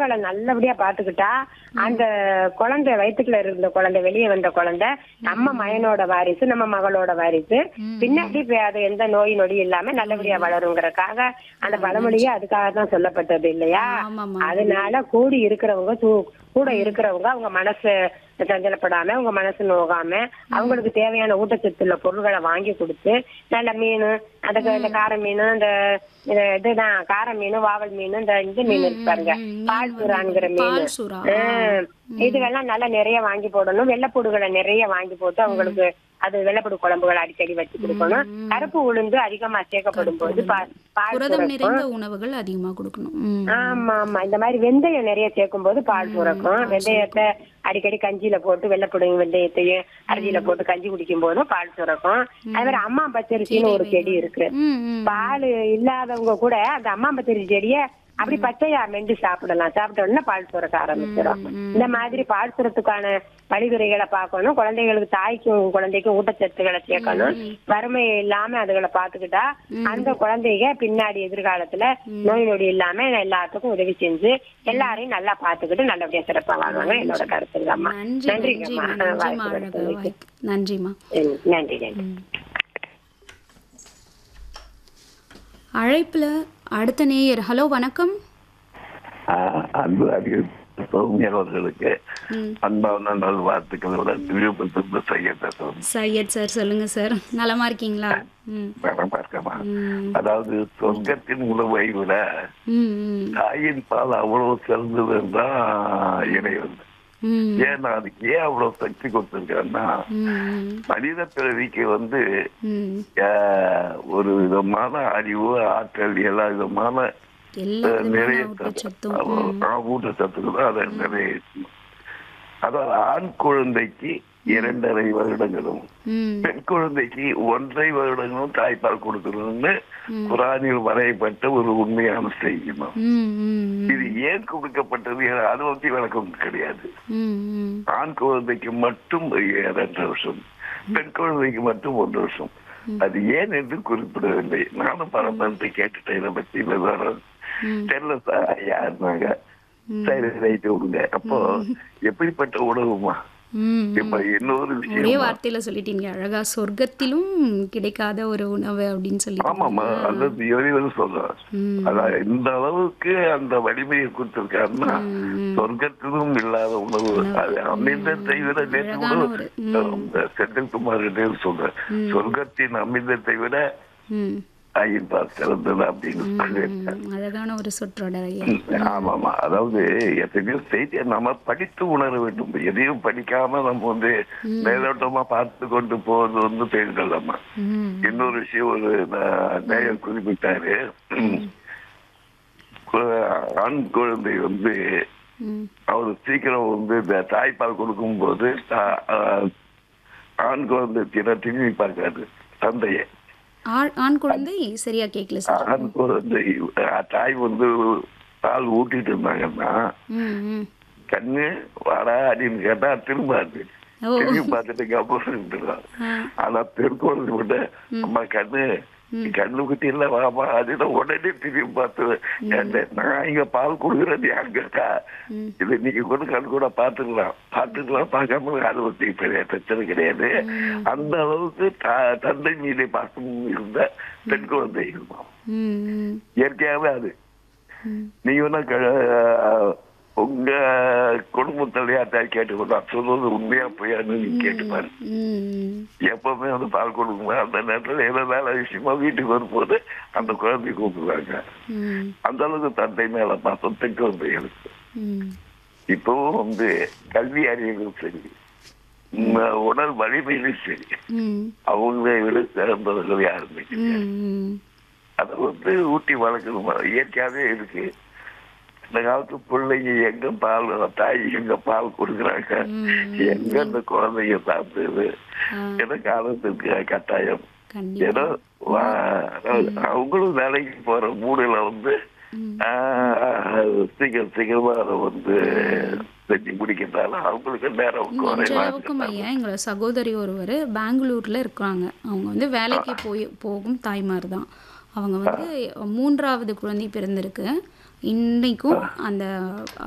உறவுகளை நல்லபடியா பாத்துக்கிட்டா அந்த குழந்தை வயித்துக்குள்ள இருந்த குழந்தை வெளியே வந்த குழந்தை நம்ம மயனோட வாரிசு நம்ம மகளோட வாரிசு பின்னாடி இப்ப அது எந்த நோய் நொடி இல்லாம நல்லபடியா வளருங்கிறதுக்காக அந்த பழமொழியே அதுக்காக தான் சொல்லப்பட்டது இல்லையா ஆமாம்மா. அதனால கூடி இருக்கிறவங்க தூ- கூட இருக்கிறவங்க அவங்க மனசு சஞ்சலப்படாம அவங்க மனசு நோகாம அவங்களுக்கு தேவையான ஊட்டச்சத்துள்ள பொருள்களை வாங்கி கொடுத்து நல்ல மீன் அந்த இந்த கார மீன் இந்த இந்த இதுதான் கார மீன் வாவல் மீன் இந்த இந்த மீன் இருக்கு பாருங்க ம், மீன் பால் சுறாங்கிற மீன் பால் சுறா. ஆஹ், இதுகெல்லாம் நல்லா நிறைய வாங்கி போடணும் வெள்ளைப்பூடுகளை நிறைய வாங்கி போட்டு அவங்களுக்கு அது வெள்ளைப்பூடு குழம்புகள் அடிக்கடி வச்சு கொடுக்கணும் கருப்பு உளுந்து அதிகமா சேர்க்கப்படும் போது பா- பால் புரதம் சுரக்கும் நிறைந்த உணவுகள் அதிகமா கொடுக்கணும் ம். ஆமா ஆமா இந்த மாதிரி வெந்தயம் நிறைய சேர்க்கும் போது பால் சுரக்கும் வெந்தயத்தை அடிக்கடி கஞ்சியில போட்டு வெள்ளைப்புடுங்க வெந்தயத்தையும் அரிசியில போட்டு கஞ்சி குடிக்கும் போதும் பால் சுரக்கும் அதே மாதிரி அம்மா பச்சரிசின்னு ஒரு செடி இருக்கு ம், ம். பால் இல்லாதவங்க கூட அந்த அம்மா பச்சரிசி செடிய அப்படி பச்சையா மெண்டு சாப்பிடலாம் சாப்பிட்ட உடனே பால் சுரக்க ஆரம்பிச்சிடும் இந்த மாதிரி பால் சுரத்துக்கான வழிமுறைகளை பார்க்கணும் குழந்தைகளுக்கு தாய்க்கும் குழந்தைக்கும் ஊட்டச்சத்துக்களை சேர்க்கணும் வறுமை இல்லாம அதுகளை பாத்துக்கிட்டா அந்த குழந்தைங்க பின்னாடி எதிர்காலத்துல நோய் நொடி இல்லாம எல்லாத்துக்கும் உதவி செஞ்சு எல்லாரையும் நல்லா பாத்துக்கிட்டு நல்லபடியா சிறப்பா வாழ்வாங்க என்னோட கருத்துங்கம்மா நன்றி நன்றிம்மா நன்றிங்கம்மா நன்றிம்மா வாய்ப்பு அழகு கொடுத்ததுக்கு. வாய்ப்பு நன்றிம்மா நன்றி நன்றி அழைப்புல அடுத்த நேயர் ஹலோ வணக்கம் ஆஹ் அன்பு அறிவிப்பு சௌமியர் அவர்களுக்கு ம். அன்பான நல்வாழ்த்துக்களோட விழுப்புரத்து செய்ய பேசுவோம் சையத் சார் சொல்லுங்க சார் நலமா இருக்கீங்களா ம் பார்க்கமா ம். அதாவது சொர்க்கத்தின் உணவை விட ம் ம் தாயின் பால் அவ்வளவு சிறந்ததுன்னு தான் இறைவன் ம் ஏன்னா அதுக்கு ஏன் அவ்வளவு சக்தி கொடுத்துருக்காருன்னா ம் மனித பிறவிக்கு வந்து ம் ஆஹ், ஒரு விதமான அறிவு ஆற்றல் எல்லா விதமான எல்லா நிறைய விதமான ஊட்டச்சத்தும் சத்து- ஊட்டச்சத்துக்கு தான் அதை நிறைய இருக்கணும். அதாவது ஆண் குழந்தைக்கு இரண்டரை வருடங்களும் ம் பெண் குழந்தைக்கு ஒன்றரை வருடங்களும் தாய்ப்பால் கொடுக்கணும்னு குரானில் வரையப்பட்ட ஒரு உண்மையான செய்திமா ம் ம் இது ஏன் கொடுக்கப்பட்டது என அதை பத்தி விளக்கம் கிடையாது ம் ம் ஆண் குழந்தைக்கு மட்டும் இரண்டரை வருஷம் பெண் குழந்தைக்கு மட்டும் ஒன்று வருஷம் அது ஏன் என்று குறிப்பிடவில்லை நானும் பல பேர்த்தை கேட்டுட்டேன் இதை பத்தி விவரம் தெரியல சார் யாருனாங்க சரி ரைட்டு விடுங்க அப்போ எப்படிப்பட்ட உணவுமா ம் இப்ப இன்னொரு ஒரே விஷயம் வார்த்தையில சொல்லிட்டீங்க அழகா சொர்க்கத்திலும் கிடைக்காத ஒரு உணவு அப்படின்னு சொல்லி ஆமாமா அல்லது இறைவன் சொல்றான் ம். அதான் இந்த அளவுக்கு அந்த வலிமையை கொடுத்திருக்காருன்னா சொர்க்கத்திலும் இல்லாத உணவு அது அமிர்தத்தை விட நேற்று கூட அழகான ஒரு, இந்த செந்தில்குமார் கிட்டே சொல்றேன் சொர்க்கத்தின் அமிர்தத்தை விட ம் ஆயிரம் சிறந்தது அப்படின்னு சொல்லியிருக்காரு ம், அழகான ஒரு சொற்றொடர் ஐயா ஆமாமா அதாவது எத்தனையோ செய்தியை நம்ம படித்து உணர வேண்டும் எதையும் படிக்காம நம்ம வந்து மேலோட்டமா பார்த்து கொண்டு போவது வந்து பெண்களம்மா ம் இன்னொரு விஷயம் ஒரு ந- நேயர் குறிப்பிட்டாரு கு- ஆண் குழந்தை வந்து ம் அவர் சீக்கிரம் வந்து இந்த தாய்ப்பால் கொடுக்கும் போது தா- ஆஹ், ஆண் குழந்தை தின திரும்பி பார்க்காது தந்தையை ஆண் ஆண் குழந்தை சரியா கேட்கல சார் ஆண் குழந்தை ஆஹ், தாய் வந்து பால் ஊட்டிட்டு இருந்தாங்கன்னா ம் ம் கண்ணு வாடா அப்படின்னு கேட்டா திரும்பாது ஓ. திரும்பி பார்த்துட்டு கப்பல் இருந்துருவான் ஆ. ஆனா பெருக்கோளது விட அம்மா கண்ணு கண்ணு குத்தி இல்ல வாமா அதுதான் உடனே திரும்பி பார்த்து ஏன்டா, நான் இங்க பால் கொடுக்கறது அங்கக்கா இது நீங்க கூட கண் கூட பாத்துக்கலாம் பாத்துக்கலாம் பார்க்காம அது பத்தி பெரிய பிரச்சனை கிடையாது அந்த அளவுக்கு த- தந்தை மீது பாசம் இருந்த பெண் குழந்தை இருக்கும் ம் ம் இயற்கையாவே அது ம் நீ வேணா க- உங்க குடும்பத்தில் யார்ட்டா கேட்டுக்கொண்டு நான் சொல்றது உண்மையா பொய்யான்னு நீ கேட்டு பாரு ம் எப்பவுமே வந்து பால் கொடுக்கும்போது அந்த நேரத்துல ஏதோ வேலை விஷயமா வீட்டுக்கு வரும்போது அந்த குழந்தைய கூப்பிடுவாங்க ம் அந்த அளவுக்கு தந்தை மேல பாசம் பெண் குழந்தைகளுக்கு ம் இப்பவும் வந்து கல்வி அறிவியலும் சரி உம், உடல் வலிமையிலும் சரி ம் அவங்களை விட சிறந்தவர்கள் யாருமே கிடையாது. ம் ம் அதை வந்து ஊட்டி வளர்க்கணும் இயற்கையாவே இருக்கு இந்த காலத்து பிள்ளைங்க எங்க பால் தாய் எங்க பால் கொடுக்குறாங்க எங்க இந்த குழந்தைங்க சாப்பிடுது ஏதோ காலத்துக்கு கட்டாயம் ஏதோ கண்டிப்பா வா- அவங்களும் வேலைக்கு போற மூடுல வந்து ஆஹ், சீக்கிரம் சீக்கிரமா அதை வந்து செஞ்சு முடிக்கிறதால அவங்களுக்கு நேரம் குறைவா இன்றளவுக்கும் இருக்கு. ஐயா எங்களோட சகோதரி ஒருவர் பெங்களூர்ல இருக்கிறாங்க அவங்க வந்து வேலைக்கு போய் போகும் தாய்மார் தான் அவங்க வந்து மூன்றாவது குழந்தை பிறந்திருக்கு இன்னைக்கும் அந்த